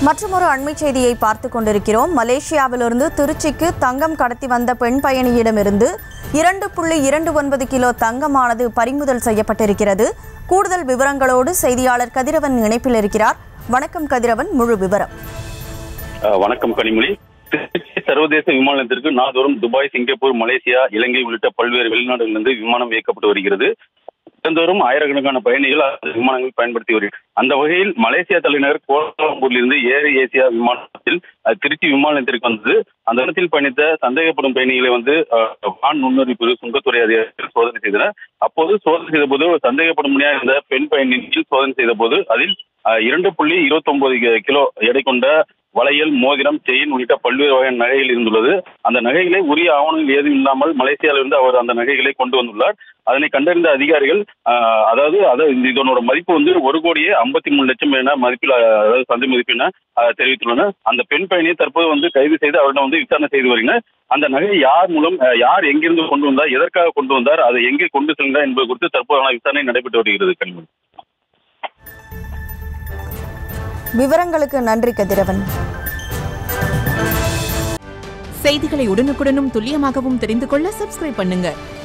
மற்றொரு அண்மை செய்தியை பார்த்து கொண்டிருக்கிறோம் மலேசியாவிலிருந்து திருச்சிக்கு தங்கம் கடத்தி வந்த பெண் பயணியிடமிருந்து இரண்டு புள்ளி இரண்டு ஒன்பது கிலோ தங்கமானது பறிமுதல் செய்யப்பட்டிருக்கிறது கூடுதல் விவரங்களோடு செய்தியாளர் கதிரவன் இணைப்பில் இருக்கிறார் வணக்கம் கதிரவன் முழு விவரம் அஹ் வணக்கம் கனிமொழி திருச்சி சர்வதேச விமான நிலையத்திற்கு நாள்தோறும் துபாய் சிங்கப்பூர் மலேசியா இலங்கை உள்ளிட்ட பல்வேறு வெளிநாடுகளிலிருந்து விமானம் இயக்கப்பட்டு வருகிறது தினந்தோறும் ஆயிரக்கணக்கான பயணிகள் அந்த விமானங்கள் பயன்படுத்தி வருகிறது அந்த வகையில் மலேசியா தலைநகர் கோலாலம்பூரிலிருந்து ஏர் ஏசியா விமானத்தில் அஹ், திருச்சி விமான நிலையத்திற்கு வந்தது அந்த இடத்தில் பயணித்த சந்தேகப்படும் பயணிகளை வந்து அஹ், வான் நுண்ணறிவு சுங்கத்துறை அதிகாரிகள் சோதனை செய்தனர் அப்போது சோதனை செய்த போது சந்தேகப்படும் முடியாத இருந்த பெண் பயணியில் சோதனை செய்த போது அதில் அஹ், இரண்டு புள்ளி இருபத்தி ஒன்பது கிலோ எடை கொண்ட வளையல் மோதிரம் செயின் உள்ளிட்ட பல்வேறு வகையான நகைகள் இருந்துள்ளது அந்த நகைகளை உரிய ஆவணங்கள் ஏதும் இல்லாமல் மலேசியாவிலிருந்து அவர் அந்த நகைகளை கொண்டு வந்துள்ளார் அதனை கண்டறிந்த அதிகாரிகள் ஆஹ், அதாவது அதாவது இந்த இதனோட மதிப்பு வந்து ஒரு கோடியே ஐம்பத்தி மூணு லட்சம் என மதிப்பில் ஆஹ், அதாவது சந்தை மதிப்பு என ஆஹ், தெரிவித்துள்ளனர் அந்த பெண் பயணியை தற்போது வந்து கைது செய்து அவரிடம் வந்து விசாரணை செய்து வருகின்றனர் அந்த நகை யார் மூலம் ஆஹ், யார் எங்கிருந்து கொண்டு வந்தார் எதற்காக கொண்டு வந்தார் அதை எங்கே கொண்டு செல்கிறார் என்பது குறித்து தற்போதான விசாரணை நடைபெற்று வருகிறது கனிமொழி விவரங்களுக்கு நன்றி கதிரவன் செய்திகளை உடனுக்குடனும் துல்லியமாகவும் தெரிந்து கொள்ள சப்ஸ்கிரைப் பண்ணுங்க